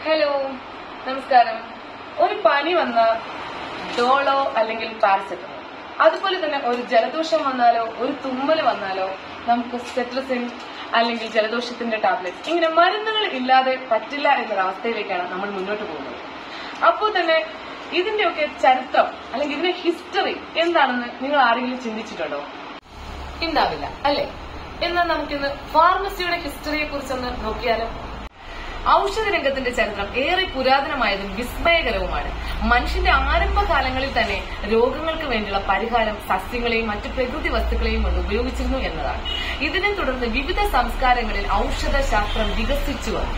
hello നമസ്കാരം ഒരു പനി വന്ന ഡോളോ അല്ലെങ്കിൽ പാരസെറ്റമോൾ അതുപോലെ തന്നെ ഒരു ജലദോഷം വന്നാലോ ഒരു തുമ്മൽ വന്നാലോ നമുക്ക് സെട്രസിൻ അല്ലെങ്കിൽ ജലദോഷത്തിന്റെ ടാബ്ലറ്റ്സ് ഇങ്ങനെ മരുന്നുകൾ ഇല്ലാതെ പറ്റില്ല എന്നൊരവസ്ഥയിലേക്കാണ് നമ്മൾ മുന്നോട്ട് പോകുന്നത് അപ്പോൾ തന്നെ ഇതിന്റെയൊക്കെ ചരിത്രം അല്ലെങ്കിൽ ഇതിന്റെ ഹിസ്റ്ററി എന്താണെന്ന് നിങ്ങൾ ആരെങ്കിലും ചിന്തിച്ചിട്ടുണ്ടോ ഉണ്ടാവില്ല അല്ലേ എന്നാൽ നമുക്കിന്ന് ഫാർമസിയുടെ ഹിസ്റ്ററിയെ കുറിച്ചൊന്ന് നോക്കിയാലോ ഔഷധ രംഗത്തിന്റെ ചരിത്രം ഏറെ പുരാതനമായതും വിസ്മയകരവുമാണ് മനുഷ്യന്റെ ആരംഭകാലങ്ങളിൽ തന്നെ രോഗങ്ങൾക്ക് വേണ്ടിയുള്ള പരിഹാരം സസ്യങ്ങളെയും മറ്റു പ്രകൃതി വസ്തുക്കളെയും കൊണ്ട് ഉപയോഗിച്ചിരുന്നു എന്നതാണ് ഇതിനെ തുടർന്ന് വിവിധ സംസ്കാരങ്ങളിൽ ഔഷധ ശാസ്ത്രം വികസിച്ചു വന്നു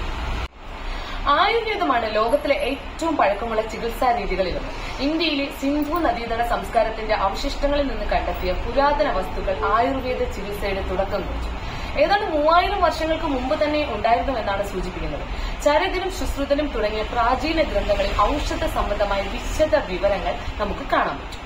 ആയുർവേദമാണ് ലോകത്തിലെ ഏറ്റവും പഴക്കമുള്ള ചികിത്സാ രീതികളിലൊന്ന് ഇന്ത്യയിലെ സിന്ധു നദീതട സംസ്കാരത്തിന്റെ അവശിഷ്ടങ്ങളിൽ നിന്ന് കണ്ടെത്തിയ പുരാതന വസ്തുക്കൾ ആയുർവേദ ചികിത്സയുടെ തുടക്കം കുറിച്ചു ഏതാണ്ട് മൂവായിരം വർഷങ്ങൾക്ക് മുമ്പ് തന്നെ ഉണ്ടായിരുന്നുവെന്നാണ് സൂചിപ്പിക്കുന്നത് ചരകനും ശുശ്രുതനും തുടങ്ങിയ പ്രാചീന ഗ്രന്ഥങ്ങളിൽ ഔഷധ സംബന്ധമായ വിശദ വിവരങ്ങൾ നമുക്ക് കാണാൻ പറ്റും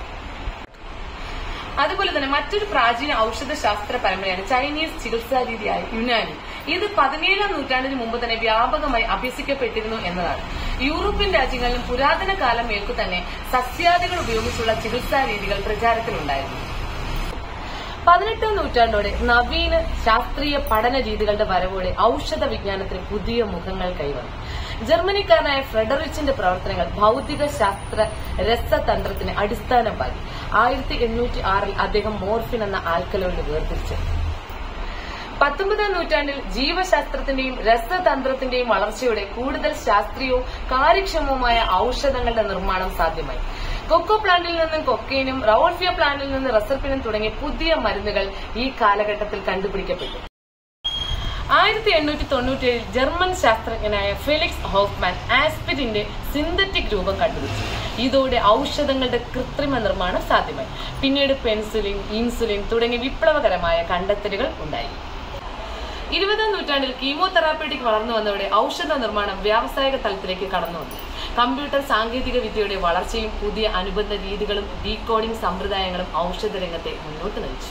അതുപോലെ തന്നെ മറ്റൊരു പ്രാചീന ഔഷധ ശാസ്ത്ര പരമ്പരയാണ് ചൈനീസ് ചികിത്സാ രീതിയായ യുനാനി ഇത് പതിനേഴാം നൂറ്റാണ്ടിന് മുമ്പ് തന്നെ വ്യാപകമായി അഭ്യസിക്കപ്പെട്ടിരുന്നു എന്നതാണ് യൂറോപ്യൻ രാജ്യങ്ങളിലും പുരാതന കാലം മേൽക്കു തന്നെ സസ്യാദികൾ ഉപയോഗിച്ചുള്ള ചികിത്സാ രീതികൾ പ്രചാരത്തിലുണ്ടായിരുന്നു പതിനെട്ടാം നൂറ്റാണ്ടോടെ നവീന ശാസ്ത്രീയ പഠന രീതികളുടെ വരവോടെ ഔഷധ വിജ്ഞാനത്തിന് പുതിയ മുഖങ്ങൾ കൈവന്നു ജർമ്മനിക്കാരനായ ഫ്രെഡറിച്ചിന്റെ പ്രവർത്തനങ്ങൾ ഭൗതിക ശാസ്ത്ര രസതന്ത്രത്തിന് അടിസ്ഥാനം പാകി ആയിരത്തി എണ്ണൂറ്റി ആറിൽ അദ്ദേഹം മോർഫിൻ എന്ന ആൽക്കലോയിഡ് വേർതിരിച്ചു പത്തൊമ്പതാം നൂറ്റാണ്ടിൽ ജീവശാസ്ത്രത്തിന്റെയും രസതന്ത്രത്തിന്റെയും വളർച്ചയോടെ കൂടുതൽ ശാസ്ത്രീയവും കാര്യക്ഷമവുമായ ഔഷധങ്ങളുടെ നിർമ്മാണം സാധ്യമായി കൊക്കോ പ്ലാന്റിൽ നിന്നും കൊക്കൈനും റൌൾഫിയ പ്ലാന്റിൽ നിന്ന് റസർപ്പിനും തുടങ്ങിയ പുതിയ മരുന്നുകൾ ഈ കാലഘട്ടത്തിൽ കണ്ടുപിടിക്കപ്പെട്ടു ആയിരത്തി എണ്ണൂറ്റി തൊണ്ണൂറ്റിയേഴിൽ ജർമ്മൻ ശാസ്ത്രജ്ഞനായ ഫെലിക്സ് ഹോഫ്മാൻ ആസ്പിരിന്റെ സിന്തറ്റിക് രൂപം കണ്ടുപിടിച്ചു ഇതോടെ ഔഷധങ്ങളുടെ കൃത്രിമ നിർമ്മാണം സാധ്യമായി പിന്നീട് പെൻസുലിൻ ഇൻസുലിൻ തുടങ്ങിയ വിപ്ലവകരമായ കണ്ടെത്തലുകൾ ഉണ്ടായി ഇരുപതാം നൂറ്റാണ്ടിൽ കീമോതെറാപ്യൂട്ടിക് വളർന്നു വന്നതോടെ ഔഷധ നിർമ്മാണം വ്യാവസായിക തലത്തിലേക്ക് കടന്നു വന്നു കമ്പ്യൂട്ടർ സാങ്കേതിക വിദ്യയുടെ വളർച്ചയും പുതിയ അനുബന്ധ രീതികളും ഡീകോഡിംഗ് സമ്പ്രദായങ്ങളും ഔഷധ രംഗത്തെ മുന്നോട്ട് നയിച്ചു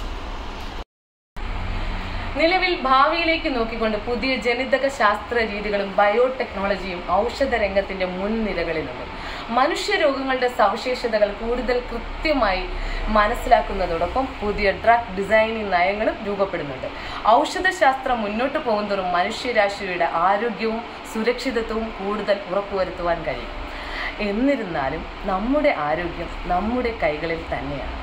നിലവിൽ ഭാവിയിലേക്ക് നോക്കിക്കൊണ്ട് പുതിയ ജനിതക ശാസ്ത്ര രീതികളും ബയോടെക്നോളജിയും ഔഷധ രംഗത്തിന്റെ മുൻനിരകളിലുണ്ട് മനുഷ്യരോഗങ്ങളുടെ സവിശേഷതകൾ കൂടുതൽ കൃത്യമായി മനസ്സിലാക്കുന്നതോടൊപ്പം പുതിയ ഡ്രഗ് ഡിസൈനിങ് നയങ്ങളും രൂപപ്പെടുന്നുണ്ട് ഔഷധശാസ്ത്രം മുന്നോട്ട് പോകുന്തോറും മനുഷ്യരാശിയുടെ ആരോഗ്യവും സുരക്ഷിതത്വവും കൂടുതൽ ഉറപ്പുവരുത്തുവാൻ കഴിയും എന്നിരുന്നാലും നമ്മുടെ ആരോഗ്യം നമ്മുടെ കൈകളിൽ തന്നെയാണ്